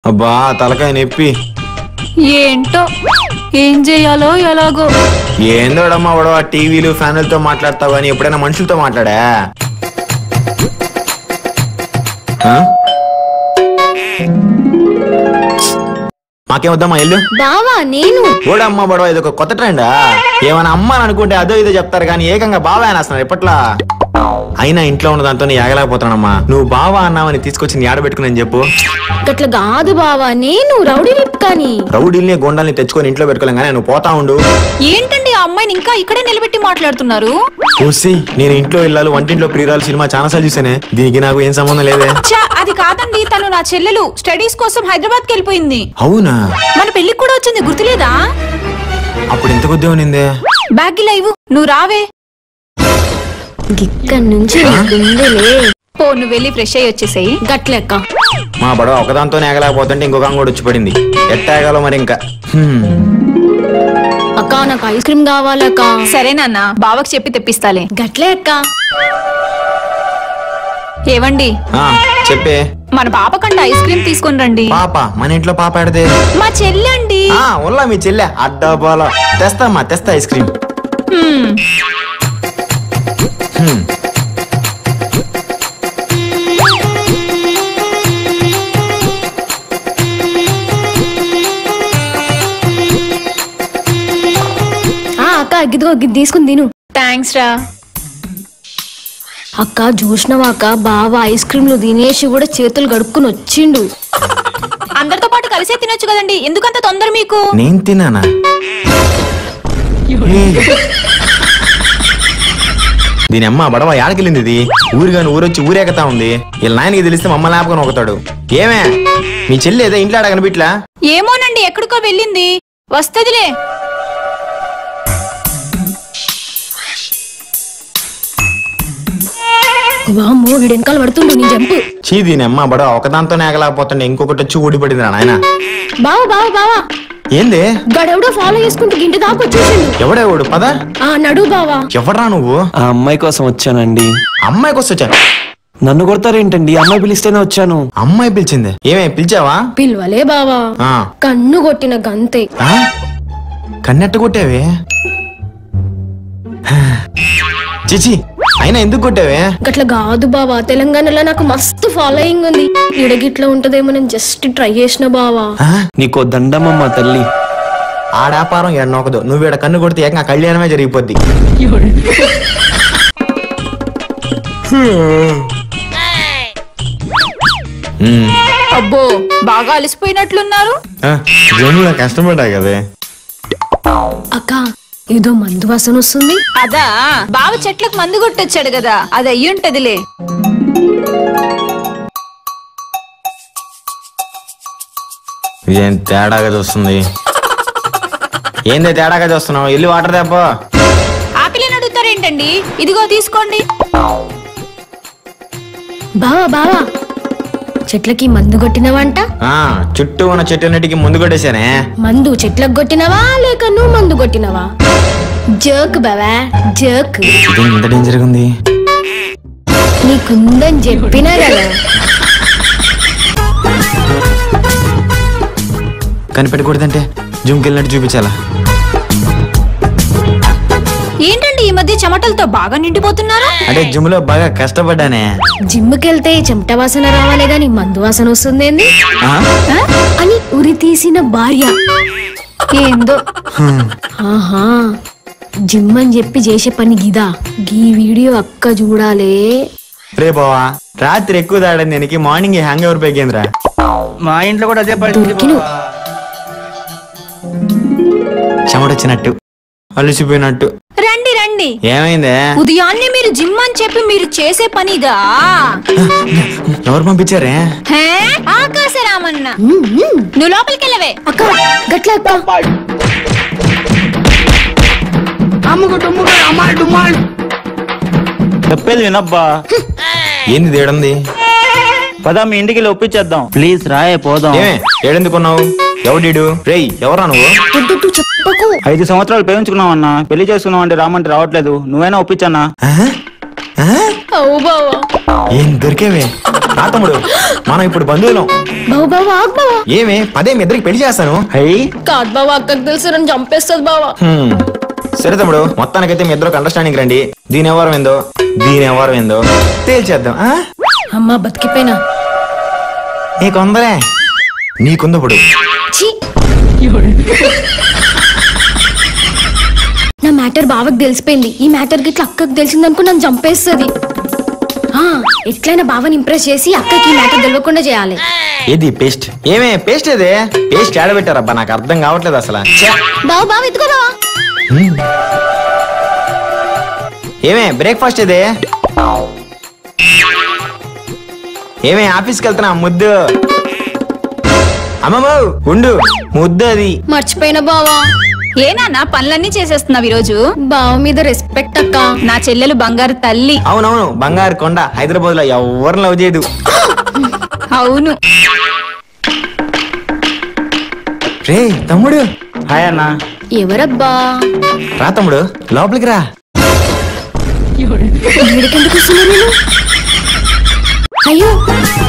అబ్బా తలకాయ నొప్పి ఏంటో ఏం చెయ్యాలో ఎలాగో ఏందోడమ్మా వాడు ఆ టీవీలు ఫ్యాన్లతో మాట్లాడతావు అని ఎప్పుడైనా మనుషులతో మాట్లాడా ఆ? మాకేం వద్దమ్మా ఎల్లు బావా నేను ఓడమ్మ బడవ ఇది ఒక కొత్త ట్రెండా ఏమైనా అమ్మ అని అనుకుంటే అదో ఇదో చెప్తారు కానీ ఏకంగా బావా అనేస్తున్నారు ఎప్పట్లా అయినా ఇంట్లో ఉన్న దాంతో ఆగలేకపోతున్నానమ్మా నువ్వు బావా అన్నావని తీసుకొచ్చి ఆడబెట్టుకుని చెప్పు గట్ల కాదు బావా నేను రౌడీ కానీ రౌడీల్ని గొండాల్ని తెచ్చుకొని ఇంట్లో పెట్టుకోలేం కానీ నువ్వు పోతా ఉండు ఏంటండి ఆ అమ్మాయిని ఇంకా ఇక్కడే నిలబెట్టి మాట్లాడుతున్నారు చూసి నేను ఇంట్లో ఇల్లాలు వంటింట్లో ప్రియురాలు సినిమా చాలా సార్లు చూసానే దీనికి నాకు ఏం సంబంధం లేదే ఛా, అది కాదండి తను నా చెల్లెలు స్టడీస్ కోసం హైదరాబాద్ కి వెళ్ళిపోయింది అవునా మన పెళ్లికి కూడా వచ్చింది గుర్తులేదా అప్పుడు ఎంత కొద్ది ఉన్నిందే బ్యాగ్ లైవ్ నువ్వు రావే ఇక్కడి నుంచి నీకుందిలే పో నువ్వు వెళ్ళి ఫ్రెష్ అయ్యి వచ్చేసేయి గట్లెక్క మా బడవ ఒకదాంతో నేగలేకపోతుంటే ఇంకొక ఆమె కూడా వచ్చి పడింది ఎట్టాగాలో మరి ఇంకా హ్మ్. అక్క నాకు ఐస్ క్రీమ్ కావాలక్క సరే నాన్న బావకి చెప్పి తెప్పిస్తాలే గట్లే అక్క ఏవండి ఆ, చెప్పే మన పాప కంటే ఐస్ క్రీమ్ తీసుకొని రండి పాప మన ఇంట్లో పాప ఆడితే మా చెల్లండి ఆ ఉల్లా మీ చెల్లె అడ్డాబాల తెస్తామ్మా తెస్తా ఐస్ క్రీమ్ హ్మ్. హ్మ్. ఆ అక్క ఇదిగో ఇది తీసుకుని తిను థ్యాంక్స్ రా అక్క చూసినావా అక్క బావ ఐస్ క్రీమ్లు తినేసి కూడా చేతులు గడుక్కుని వచ్చిండు అందరితో పాటు కలిసే తినొచ్చు కదండి ఎందుకంత తొందర మీకు నేను తిన్నానా ఏ. దీని అమ్మ బడవ యాడకెళ్ళింది ఇది ఊరిగాని ఊరొచ్చి ఊరేగతా ఉంది వీళ్ళ నాయనకి తెలిస్తే మమ్మల్ని ఆపుకొని ఒకతాడు ఏమే మీ చెల్లి ఏదో ఇంట్లో ఆడ కనిపిట్లా ఏమోనండి ఎక్కడికో వెళ్ళింది వస్తదిలే వామ్మో వీడు వెనకాల పడుతుండు నీ జంపు చీ దీని అమ్మ బడవ ఒకదాంతో నేగలేకపోతుండే ఇంకొకటి వచ్చి ఊడిపడింది రా నాయన బావా బావా బావా ఏంది గడెవడో ఫాలో చేసుకుంటూ ఇంటి దాకా వచ్చేసిండు ఎవడెవడు పద ఆ నడు బావా ఎవడ్రా నువ్వు ఆ అమ్మాయి కోసం వచ్చానండి అమ్మాయికి వస్తొచ్చా నన్ను కొడతారేంటండి అమ్మాయి పిలిస్తేనే వచ్చాను అమ్మాయి పిలిచింది ఏమే పిలిచావా పిల్వలే బావా ఆ. కన్ను కొట్టిన గంతే ఆ? కన్నెట్ట కొట్టావే చిచి అయినా ఎందుకు కొట్టావే గట్ల కాదు బావా తెలంగాణలో నాకు మస్తు ఫాలోయింగ్ ఉంది ఇడగిట్లా ఉంటదేమో నేను జస్ట్ ట్రై చేసిన బావా ఆ? నీకో దండమమ్మ తల్లి ఆడాపారం ఎన్నొకదు నువ్వు ఈడ కన్ను కొడితే ఏకంగా కళ్యాణమే జరిగిపోద్ది ఉమ్. అబ్బో బాగా అలసిపోయినట్లున్నారు ఆ, జనులు కష్టపడ్డా కదే అక్క ఏదో మందు వాసన వస్తుంది అదా బావ చెట్లకు మందు కొట్టొచ్చాడు కదా అది అయ్యుంటదిలే ఇదేం తేడాగా చూస్తుంది ఏంది తేడాగా చూస్తున్నావు ఇల్లు వాటర్ తేపో ఆపిల్ని అడుగుతారేంటండి ఇదిగో తీసుకోండి బావా బావా చెట్లకి మందు కొట్టినవంట ఆ చుట్టూ ఉన్న చెట్టున్నిటికి ముందు కొట్టేశానే మందు చెట్లకు కొట్టినవా లేక నువ్వు మందు కొట్టినవా జోక్ బావా జోక్ ఇది ఇంత డేంజర్ ఉంది నీకుందని చెప్పినా కదా కనిపెట్టకూడదంటే జూమ్కి వెళ్ళినట్టు చూపించాలా ఏంటండి ఈ మధ్య చెమటలతో బాగా నిండిపోతున్నారా అంటే జిమ్ లో బాగా కష్టపడ్డానే జిమ్కి వెళ్తే చెమట వాసన రావాలే గాని మందు వాసన వస్తుందేంది ఆ? అని ఉరి తీసిన భార్య ఏందో ఆహా జిమ్ అని చెప్పి చేసే పని గిదా గీ వీడియో అక్క చూడాలే రే బావా రాత్రి ఎక్కువ తాడని దీనికి మార్నింగ్ హ్యాంగ్ ఓవర్ పెరిగిందిరా మా ఇంట్లో కూడా అదే పరిస్థితి దొరికిను చెమటొచ్చినట్టు అలసిపోయినట్టు రండి రండి ఏమైందే ఉదయాన్నే మీరు జిమ్ అని చెప్పి మీరు చేసే పనిదా ఎవరు పంపించారే హే ఆకాశ రామన్న ఉమ్, ఉమ్. నువ్వు లోపలికి వెళ్ళవే అక్క గట్ల అక్క అమ్ముకు డుమ్ముకు అమ్మాయి డుమ్మాయి చెప్పేది వినబ్బా ఏంది తేడంది పదా మీ ఇంటికి వెళ్ళి ఒప్పించేద్దాం ప్లీజ్ రాయే పోదాం ఏమే ఏడెందుకున్నావు ఎవడీడు రేయ్ ఎవరా నువ్వు వద్దు చెప్పకు ఐదు సంవత్సరాలు ప్రేమించుకున్నాం అన్న పెళ్లి చేసుకున్నాం అంటే రామంటే రావట్లేదు నువ్వైనా ఒప్పించన్నా ఆహా? ఆహా? అవు బావా ఏం దొరికేవే రా తమ్ముడు మనం ఇప్పుడు బంధువులం బావ బావ ఆగు బావ ఏమే పదే మీ ఇద్దరికి పెళ్లి చేస్తాను అయ్యి కాదు బావ అక్కకు తెలుసు నన్ను చంపేస్తుంది బావ హ్మ్. సరే తమ్ముడు మొత్తానికైతే మీ ఇద్దరికి అండర్స్టాండింగ్ రండి దీని ఎవరం ఏందో దీని ఎవరం ఏందో తేల్చేద్దాం ఆ? అమ్మా బతికిపోయినా నీకుందరే నీకుందప్పుడు ఛీ నా మ్యాటర్ బావకు తెలిసిపోయింది ఈ మ్యాటర్ గిట్ల అక్కకు తెలిసిందనుకో నన్ను చంపేస్తుంది ఆ, ఎట్లయినా బావని ఇంప్రెస్ చేసి అక్కకి ఈ మ్యాటర్ తెలియకుండా చేయాలి ఏది పేస్ట్ ఏమే పేస్ట్ ఏదే పేస్ట్ ఆడబెట్టారబ్బా నాకు అర్థం కావట్లేదు అసలు ఛే! బావ బావ ఇదిగో బావ ఏమే బ్రేక్ఫాస్ట్ ఏదే ఏమే ఆఫీస్కి వెళ్తున్నా ముద్దు అమ్మమ్మ ఉండు ముద్దు అది మర్చిపోయిన బావా ఏ నాన్న పనులన్నీ చేసేస్తున్నావు ఈరోజు బావ మీద రెస్పెక్ట్ అక్క నా చెల్లెలు బంగారు తల్లి అవునవును బంగారు కొండ హైదరాబాద్ లో ఎవరిని లవ్ చేయదు అవును రే తమ్ముడు హాయ్ అన్న ఎవరబ్బా రా తమ్ముడు లోపలికి రా వీడికెందుకు వస్తున్నా నేను అయ్యో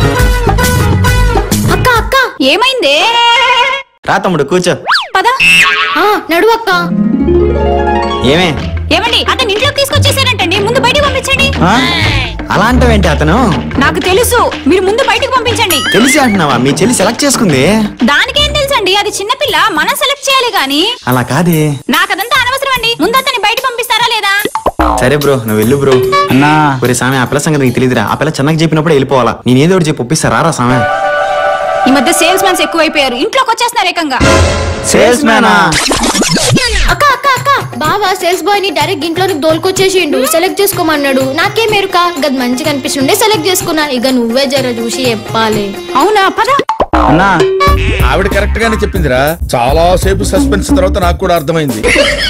అక్క అక్క ఏమైందే రా తమ్ముడు కూర్చో పద ఆ నడు అక్క ఏమే ఏమండి అతను ఇంట్లోకి తీసుకొచ్చేసారంటండి ముందు బయటికి పంపించండి ఆ? అలా అంటావేంటి అతను నాకు తెలుసు మీరు ముందు బయటికి పంపించండి తెలిసి అంటున్నావా మీ చెల్లి సెలెక్ట్ చేసుకుంది దానికేం తెలుసండి అది చిన్నపిల్ల మనం సెలెక్ట్ చేయాలి గాని అలా కాదే నాకు అదంతా అనవసరం అండి ముందు అతన్ని బయట పంపిస్తారా లేదా సరే బ్రో నువ్వు వెళ్ళు బ్రో అన్నా ఒరే సామె ఆ పిల్ల సంగతి నీకు తెలియదురా ఆ పిల్ల చిన్నకి చెప్పినప్పుడు వెళ్ళిపోవాలా నేను ఏదో ఒకటి చెప్పి ఒప్పిస్తా రారా సామె ఈ మధ్య సేల్స్ మ్యాన్స్ ఎక్కువైపోయారు ఇంట్లోకి వచ్చేస్తున్నారు ఏకంగా సేల్స్ మ్యానా అక్క అక్క అక్క బావా సేల్స్ బాయ్ ని డైరెక్ట్ ఇంట్లోకి దోలుకొచ్చేసిండు సెలెక్ట్ చేసుకోమన్నాడు నాకేం మెరుక గది మంచిగా అనిపిస్తుండే సెలెక్ట్ చేసుకున్నా ఇక నువ్వే జర చూసి చెప్పాలి అవునా పద అన్నా ఆవిడ కరెక్ట్ గానే చెప్పిందిరా చాలా సేపు సస్పెన్స్ తర్వాత నాకు కూడా అర్థమైంది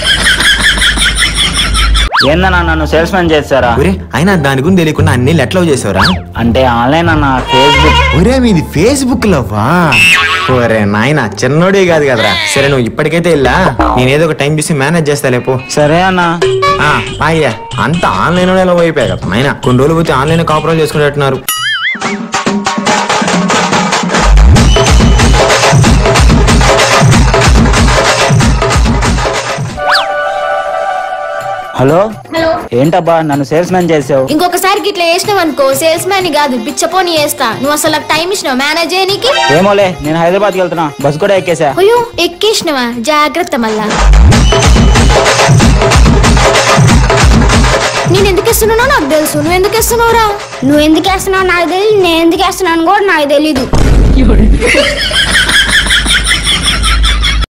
ఏందన్నా నన్ను సేల్స్ మ్యాన్ చేస్తారా ఒరే అయినా దాని గురించి తెలియకుండా అన్ని ఎట్లా చేసావురా అంటే ఆన్లైన్ అన్న ఫేస్బుక్ ఒరే మీది ఫేస్బుక్ లోవా ఒరే నాయన చిన్నోడే కాదు కదరా సరే నువ్వు ఇప్పటికైతే వెళ్ళా నేనేదో ఒక టైం చూసి మేనేజ్ చేస్తా లేపు సరే అన్నా ఆ, అయ్యా అంతా ఆన్లైన్ లో అయిపోయా కదా నాయన కొన్ని రోజులు పోతే ఆన్లైన్ కాపురాలు చేసుకునేట్టున్నారు హలో హలో ఏంటబ్బా నన్ను సేల్స్ మ్యాన్ చేసావు ఇంకొకసారికి ఇట్లా చేసినావు అనుకో సేల్స్ మ్యాన్ కాదు పిచ్చపోని చేస్తా నువ్వు అసలు నాకు టైం ఇచ్చినావు మేనేజ్ చేయనీకి ఏమోలే నేను హైదరాబాద్కి వెళ్తున్నా బస్ కూడా ఎక్కేసా అయ్యో ఎక్కేసినవా జాగ్రత్త మళ్ళా నేను ఎందుకు ఇస్తున్నానో నాకు తెలుసు నువ్వు ఎందుకు ఇస్తున్నావురా నువ్వు ఎందుకు వేస్తున్నావు నాకు తెలియదు నేను ఎందుకు వేస్తున్నాను కూడా నాకు తెలీదు